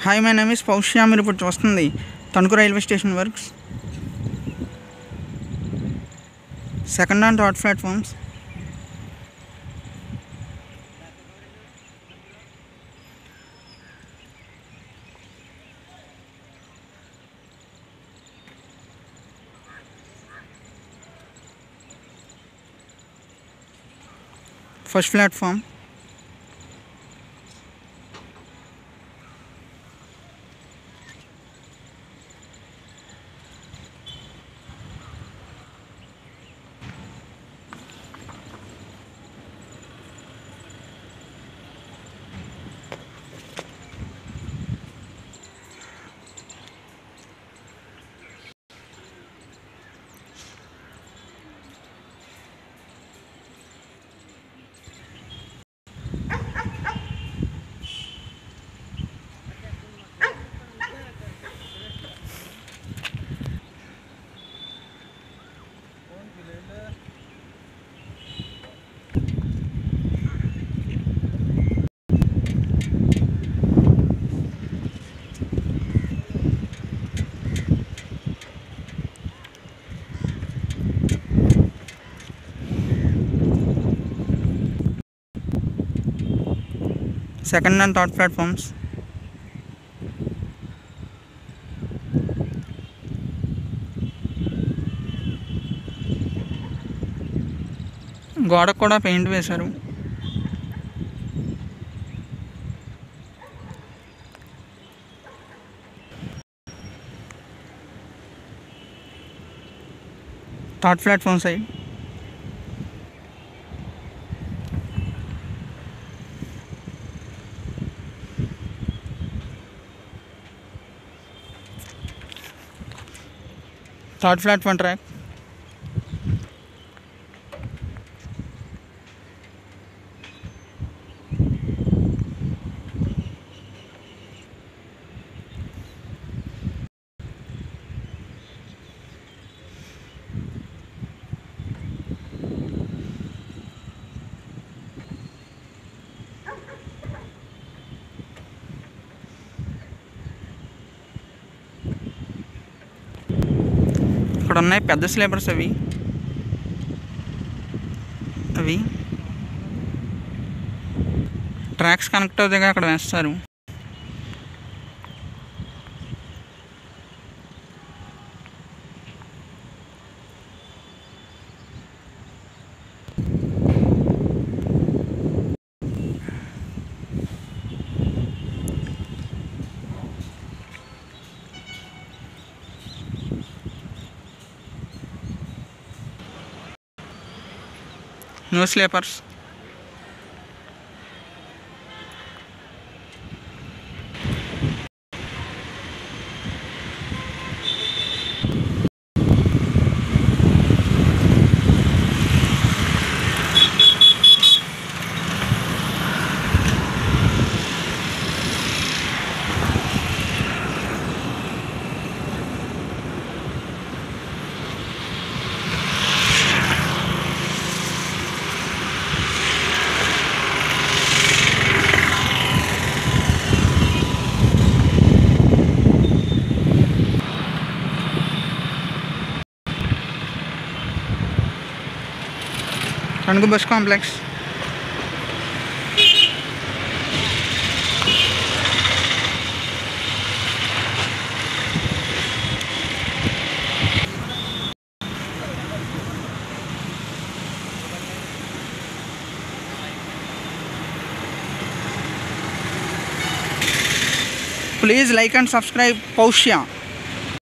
hi my name is Paushya మీరు ఇప్పుడు చూస్తుంది Tanuku railway station works second and third platforms first platform second and third platforms గోడకు కూడా paint వేశారు third platform side third platform track ఇక్కడ ఉన్నాయి పెద్ద స్లీపర్స్ అవి అవి ట్రాక్స్ కనెక్ట్ అవుతాయి అక్కడ వేస్తారు no sleepers Tanuku bus complex please like and subscribe పౌష్య